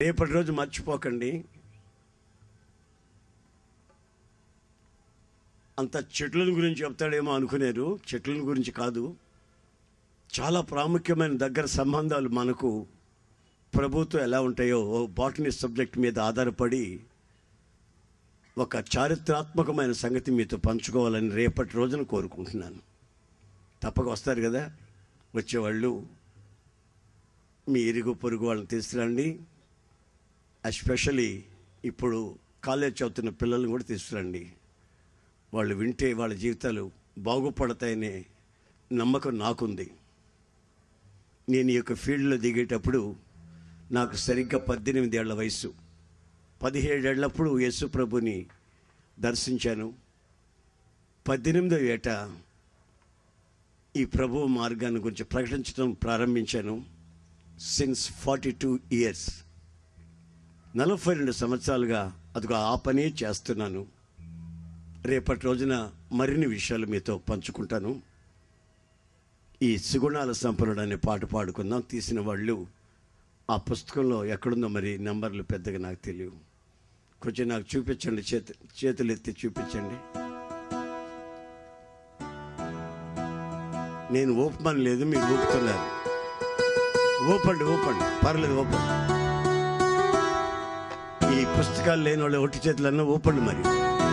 రేపటి రోజు మర్చిపోకండి అంత చెట్ల గురించి చెప్తాడేమో అనుకునేరు చెట్ల గురించి కాదు చాలా ప్రాముఖ్యమైన దగ్గర సంబంధాలు మనకు ప్రభుత్వం ఎలా ఉంటాయో ఓ బాటనీ సబ్జెక్ట్ మీద ఆధారపడి ఒక చారిత్రాత్మకమైన సంగతి మీతో పంచుకోవాలని రేపటి రోజున కోరుకుంటున్నాను తప్పక వస్తారు కదా వచ్చేవాళ్ళు మీ ఇరుగు పొరుగు వాళ్ళని తీసుకురండి ఎస్పెషలీ ఇప్పుడు కాలేజ్ చదువుతున్న పిల్లల్ని కూడా తీసుకురండి వాళ్ళు వింటే వాళ్ళ జీవితాలు బాగుపడతాయనే నమ్మకం నాకుంది నేను ఈ యొక్క ఫీల్డ్లో దిగేటప్పుడు నాకు సరిగ్గా పద్దెనిమిది ఏళ్ల వయసు పదిహేడేళ్లప్పుడు యేసు ప్రభుని దర్శించాను పద్దెనిమిదో ఏట ఈ ప్రభు మార్గాన్ని గురించి ప్రకటించడం ప్రారంభించాను సిన్స్ ఫార్టీ టూ ఇయర్స్ నలభై రెండు సంవత్సరాలుగా అదిగో ఆ పనే చేస్తున్నాను రేపటి రోజున మరిన్ని విషయాలు మీతో పంచుకుంటాను ఈ సుగుణాల సంపన్నుడు అనే పాట పాడుకుందాం తీసిన వాళ్ళు ఆ పుస్తకంలో ఎక్కడుందో మరి నంబర్లు పెద్దగా నాకు తెలియవు కొంచెం నాకు చూపించండి చేతి చేతులు ఎత్తి చూపించండి నేను ఊపమని లేదు మీరు ఊపుతున్నారు ఊపండి ఊపండి పర్లేదు ఊపండి ఈ పుస్తకాలు లేని వాళ్ళు ఒట్టి చేతులన్నా ఊపండి మరి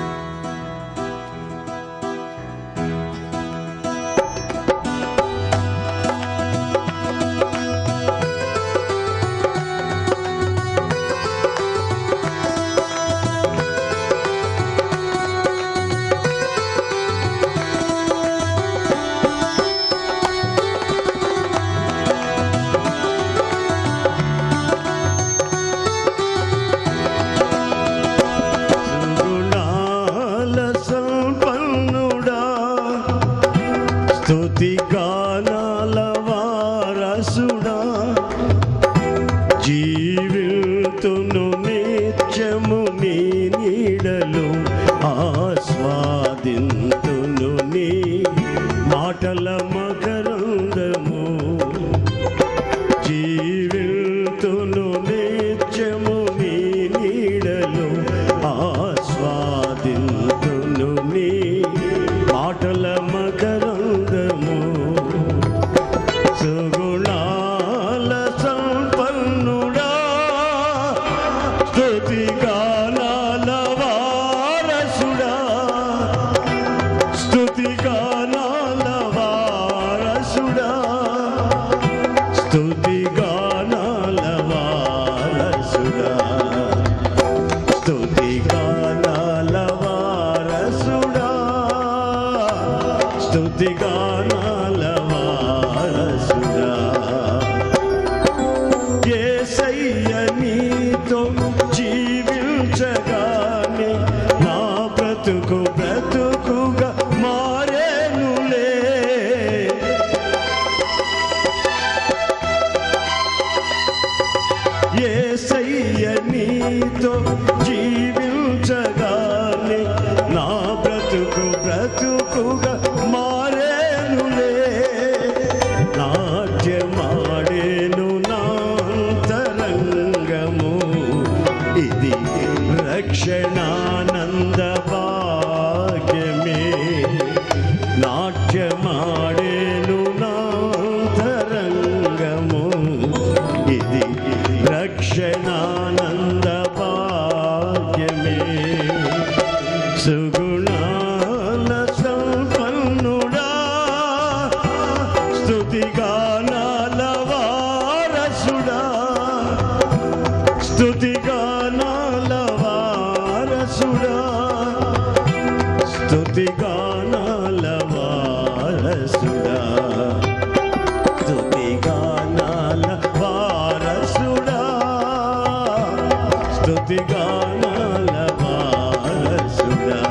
సుగుణాల సంపన్నుడా స్తుతి గానాల వారసుడా జీవితును నిత్యము నీ నీడలు ఆస్వాదింతును నీ మాటల మకరందము జీవితును నిత్యము నీ నీడలు ఆస్వాదింతును నీ మాటల మకరందము సుగుణాల సంపన్నుడా స్తుతి గానాల వారసుడా స్తుతి గానాల వారసుడా స్తుతి గానాల వారసుడా స్తుతి గానాల వారసుడా స్తుతి గానాల వారసుడా యేసయ్య నీతో జీవించగానే నా బ్రతుకు బ్రతుకుగా మారేనులే యేసయ్య నీతో జీవించగానే నా బ్రతుకు బ్రతుకుగా మారేనులే నాట్యమాడేను నాంతరంగము ఇది రక్షణానంద భాగ్యమే నాట్యమాడేను నాంతరంగము ఇది రక్షణానంద భాగ్యమే సుగుణాల సంపన్నుడా స్తుతి గానాల వారసుడా స్తుతి గానాల వారసుడా స్తుతి గానాల వారసుడా స్తుతి గానాల వారసుడా స్తుతి గానాల వారసుడా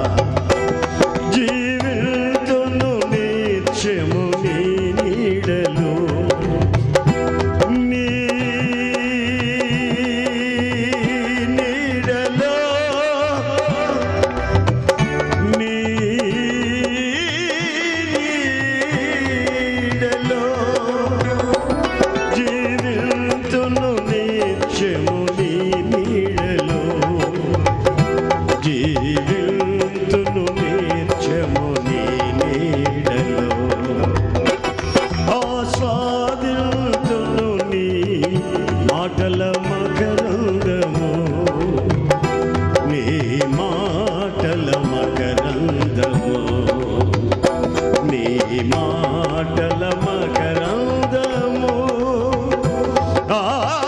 జీవితును నిత్యము నీ నీడలు నీ నీడలో నీ మకరందము నీ మాటల మకరందము నీ మాటల మకరందము ఆ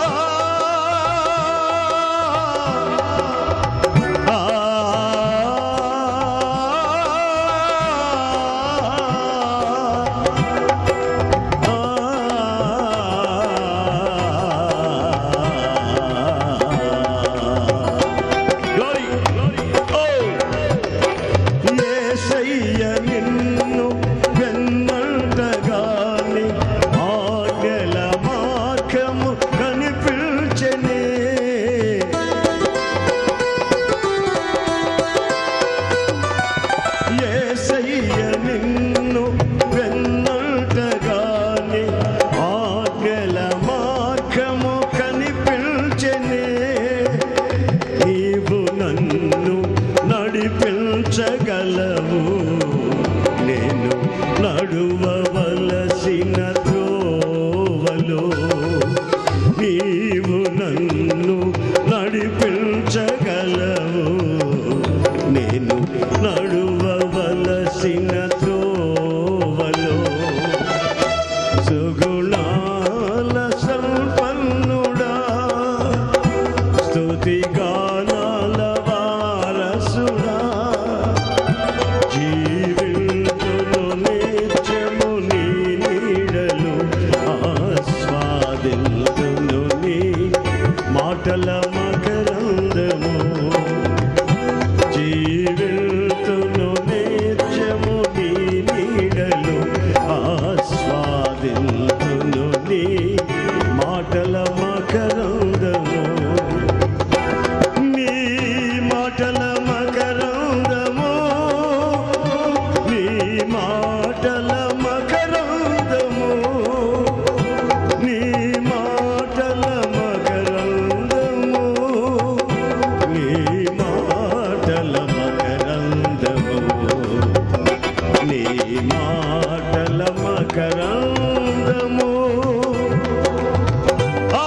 Glory, glory, oh! యేసయ్య నిన్ను వెన్నంటగాని ఆగల మార్గము కనిపించనే యేసయ్య నిన్ను వెన్నంటగాని ఆగల మార్గము కనిపించనే నీవు నన్ను నడిపించగలవు నేను నడువవలసిన త్రోవలో నీవు నన్ను నడిపించగలవు నేను నడువవలసిన త్రోవలో సుగుణాల సంపన్నుడా స్తుతి గానాల వారసుడా జీవింతును నిత్యము నీ నీడలు ఆస్వాదింతును నీ మాటల మకరందము జీవితును నిత్యము నీ నీడలు ఆస్వాదింతును నీ మాటల మకరందము నీ మాటల మకరందము నీ మాటల మకరందము నీ మాటల మకరందము నీ మాటల మకరందము నీ మాటల మకరందము ఆ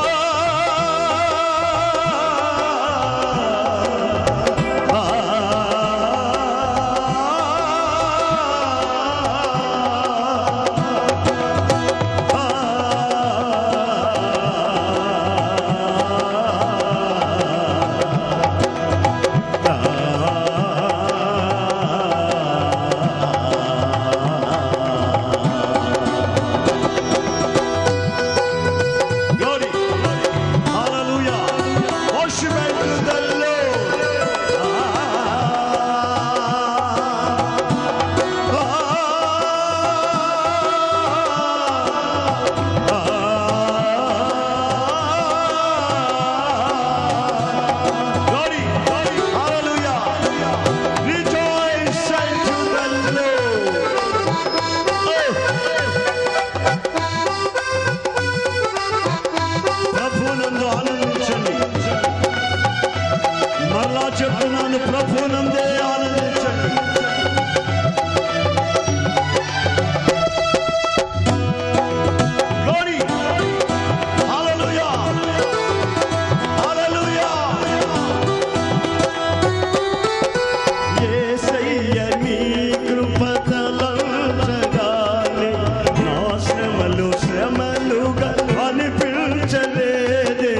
Glory. Hallelujah. Worship unto the Lord. Glory. Hallelujah. Rejoice unto the Lord. ప్రభునందు ఆనందించండి మరలా చెప్తున్నాను ప్రభునందే ఆనందించండి Glory. Hallelujah. Hallelujah. యేసయ్య నీ కృపతలంచగానే నా శ్రమలు శ్రమలుగా అనిపించలేదే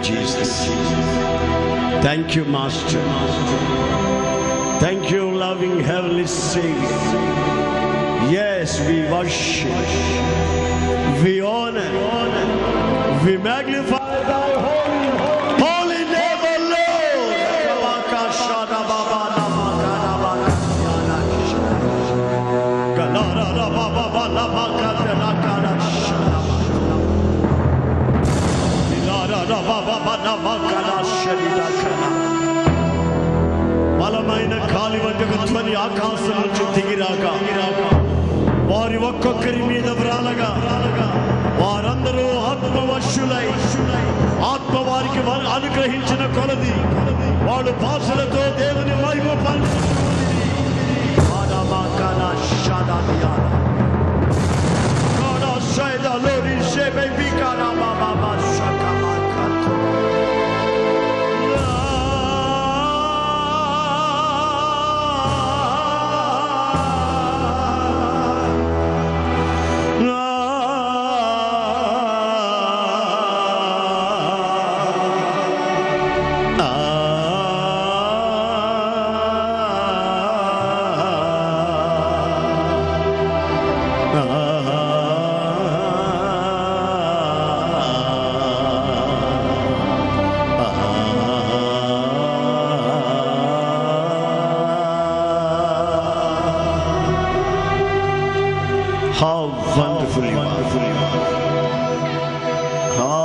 Jesus thank you master thank you loving heavenly saviour Yes, we worship, we honor, we magnify thy holy, holy name, O Lord. Rabaka shada baba namaka rabaka yana shada. Galara raba baba namaka tenaka na shada. Ilara raba baba namaka na shada kana. బలమైన కాలి వంటకు ధ్వని ఆకాశం నుంచి దిగిరాక వారి ఒక్కొక్కరి మీద వ్రాలగా వారందరూ ఆత్మవశులై ఆత్మ వారికి వారు అనుగ్రహించిన కొలది వాళ్ళు భాషలతో దేవుని మహిమ How wonderful you are. How